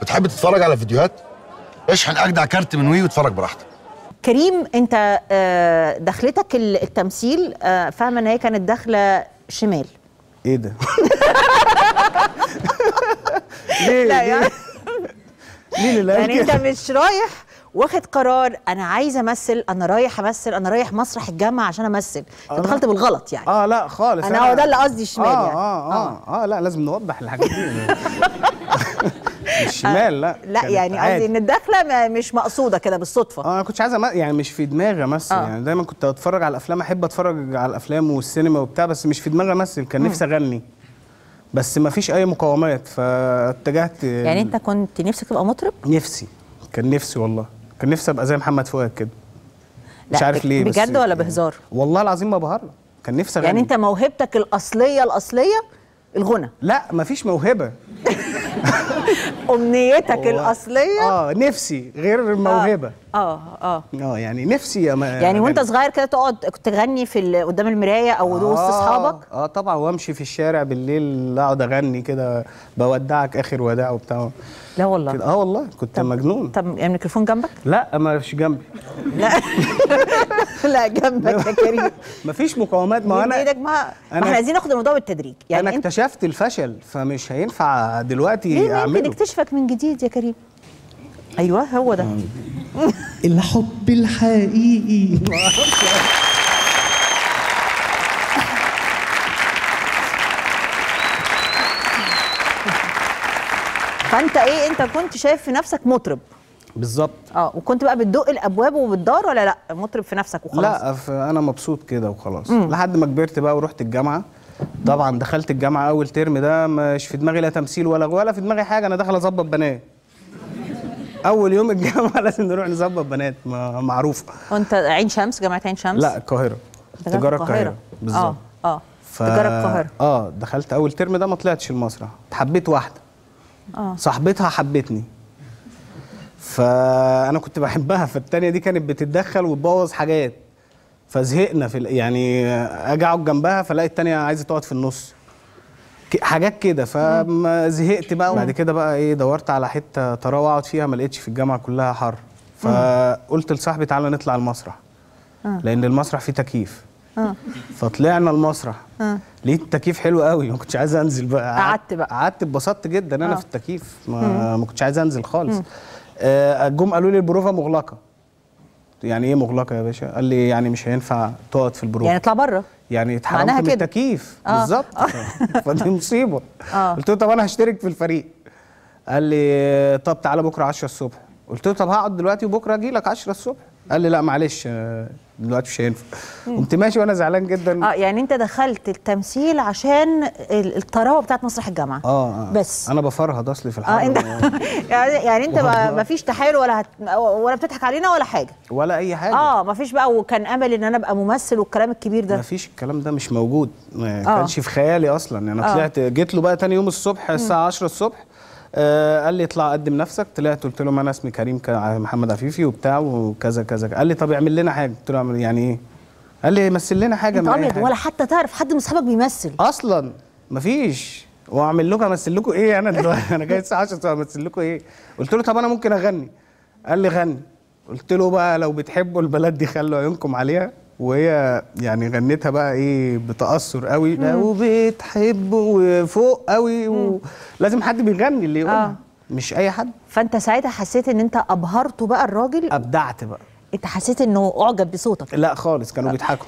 بتحب تتفرج على فيديوهات اشحن اجدع كارت من وي واتفرج براحتك كريم انت آه، دخلتك ال- التمثيل آه، فاهمه ان هي كانت داخله شمال ايه ده ليه لا ليه؟ يعني مين اللي قال يعني انت كده؟ مش رايح واخد قرار انا عايزه امثل انا رايح امثل انا رايح مسرح الجامعه عشان امثل انت آه. دخلت بالغلط يعني اه لا خالص أنا هو ده اللي قصدي الشمال آه يعني. اه اه اه لا لازم نوضح الحاجات دي الشمال لا لا كانت يعني عادي. قصدي ان الدخله ما- مش مقصوده كده بالصدفه اه انا كنتش عايز أم... يعني مش في دماغي امثل آه. يعني دايما كنت اتفرج على الافلام احب اتفرج على الافلام والسينما وبتاع بس مش في دماغي امثل كان نفسي اغني بس ما فيش اي مقاومات فاتجهت يعني انت كنت نفسك تبقى مطرب نفسي كان نفسي والله كان نفسي ابقى زي محمد فؤاد كده مش لا، عارف ليه بس بجد ولا بهزار والله العظيم ما بهرج كان نفسي اغني يعني انت موهبتك الاصليه الاصليه الغنى لا مفيش موهبه امنيتك هو- الاصليه اه نفسي غير الموهبه اه اه اه يعني نفسي أما يعني وانت أغني. صغير كده تقعد كنت تغني في ال- قدام المرايه او وسط آه، اصحابك اه طبعا وامشي في الشارع بالليل اقعد اغني كده بودعك اخر وداع وبتاع لا والله كده اه والله كنت مجنون طب يعني الميكروفون جنبك لا مش جنبي لا لا جنبك يا كريم مفيش مقاومات ما هو انا انا ايدك ما ما أنا- احنا عايزين ناخد الموضوع بالتدريج يعني انا يعني انت اكتشفت الفشل فمش هينفع دلوقتي ليه ما يمكن اعمله نكتشفك من جديد يا كريم ايوه هو ده الحب الحقيقي فانت ايه انت كنت شايف في نفسك مطرب بالظبط اه وكنت بقى بتدق الابواب وبتدار ولا لا مطرب في نفسك وخلاص لا ف- انا مبسوط كده وخلاص لحد ما كبرت بقى ورحت الجامعه طبعا دخلت الجامعه اول ترم ده مش في دماغي لا تمثيل ولا ولا في دماغي حاجه انا داخل اظبط بنات اول يوم الجامعه لازم نروح نظبط بنات ما- معروفه وانت عين شمس جامعه عين شمس لا القاهره ده تجاره في القاهره بالظبط اه اه تجاره القاهره اه دخلت اول ترم ده ما طلعتش المسرح حبيت واحده اه صاحبتها حبتني فانا كنت بحبها فالتانية دي كانت بتتدخل وتبوظ حاجات فزهقنا في ال- يعني اجي اقعد جنبها فلاقي التانية عايزه تقعد في النص ك- حاجات كده فما زهقت بقى وبعد كده بقى ايه دورت على حته طراوه اقعد فيها ما لقيتش في الجامعه كلها حر فقلت لصاحبي تعالى نطلع المسرح لان المسرح فيه تكييف اه فطلعنا المسرح اه لقيت التكييف حلو قوي ما كنتش عايز انزل بقى قعدت بقى. قعدت اتبسطت جدا انا آه. في التكييف ما, ما كنتش عايز انزل خالص آه، جم قالوا لي البروفه مغلقه يعني ايه مغلقه يا باشا قال لي يعني مش هينفع تقعد في البروفه يعني اطلع بره يعني اتحرمت معناها من كده. التكييف آه. بالظبط فدي مصيبه آه. قلت له طب انا هشترك في الفريق قال لي طب تعالى بكره 10 الصبح قلت له طب هقعد دلوقتي وبكره اجي لك 10 الصبح قال لي لا معلش آه، دلوقتي مش هينفع قمت ماشي وانا زعلان جدا اه يعني انت دخلت التمثيل عشان ال- الطراوه بتاعت مسرح الجامعه اه آه. بس انا بفرهد اصلي في اه الحر انت يعني يعني انت ما والله. ما فيش تحايل ولا هت ولا بتضحك علينا ولا حاجه ولا اي حاجه اه ما فيش بقى وكان امل ان انا ابقى ممثل والكلام الكبير ما ده فيش الكلام ده مش موجود ما آه. كانش في خيالي اصلا يعني انا آه. طلعت جيت له بقى تاني يوم الصبح الساعه 10 الصبح آه قال لي اطلع قدم نفسك طلعت قلت له ما انا اسمي كريم ك- محمد عفيفي وبتاع وكذا كذا قال لي طب اعمل لنا حاجه قلت له اعمل يعني ايه قال لي مثل لنا حاجه انت من أي ابيض حاجة. ولا حتى تعرف حد من اصحابك بيمثل اصلا مفيش واعمل لكم امثل لكم ايه انا دلوقتي انا جاي الساعه 10 طب امثل لكم ايه قلت له طب انا ممكن اغني قال لي غني قلت له بقى لو بتحبوا البلد دي خلوا عيونكم عليها وهي يعني غنيتها بقى ايه بتاثر قوي لو بتحبوا وفوق قوي ولازم حد بيغني اللي يقولها آه. مش اي حد فانت ساعتها حسيت ان انت ابهرته بقى الراجل ابدعت بقى انت حسيت انه اعجب بصوتك لا خالص كانوا بيضحكوا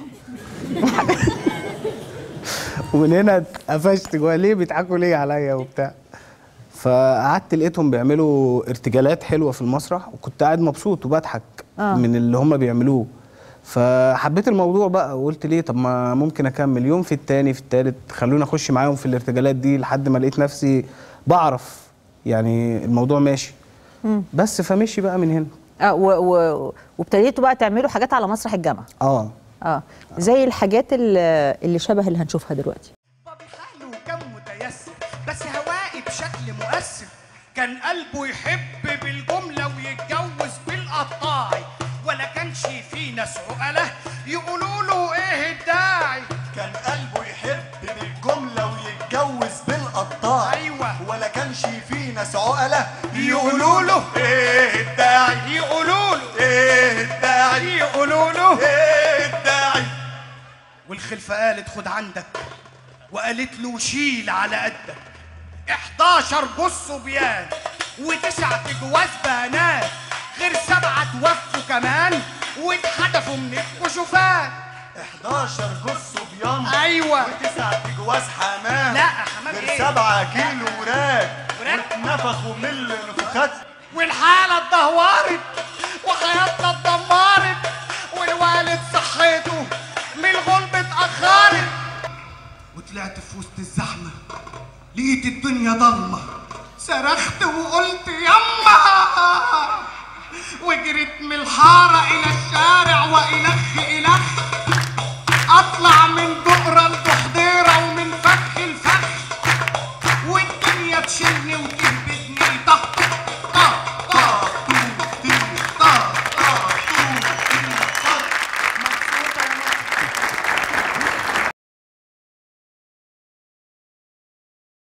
ومن هنا اتقفشت جوه ليه بيضحكوا ليه عليا وبتاع فقعدت لقيتهم بيعملوا ارتجالات حلوه في المسرح وكنت قاعد مبسوط وبضحك آه. من اللي هم بيعملوه فحبيت الموضوع بقى وقلت ليه طب ما ممكن اكمل يوم في التاني في التالت خلوني اخش معاهم في الارتجالات دي لحد ما لقيت نفسي بعرف يعني الموضوع ماشي بس فمشي بقى من هنا اه و... و... وابتديتوا بقى تعملوا حاجات على مسرح الجامعه اه اه زي الحاجات اللي, اللي شبه اللي هنشوفها دلوقتي بابي حاله وكان متيسر بس هوائي بشكل مؤثر كان قلبه يحب بالجملة ويتجوز بالقطاعي ولا كانش في ناس عقلة يقولوا له ايه الداعي كان قلبه يحب بالجملة ويتجوز بالقطاع أيوة. ولا كانش في ناس عقلة يقولوا فقالت خد عندك وقالت له شيل على قدك 11 جث صبيان وتسعة جواز بنات غير سبعة توفوا كمان واتحدفوا من الكشوفات 11 جث صبيان أيوة. وتسعة جواز حمام لا، حمام غير إيه؟ سبعة كيلو وراك وراك؟ واتنفخوا من النفخات والحالة اتدهورت وحياتنا اتدمرت والوالد صحته من الغلب اتأخرت وطلعت في وسط الزحمة لقيت الدنيا ضلمة صرخت وقلت يما وجريت من الحارة إلى الشارع وإلخ إلخ أطلع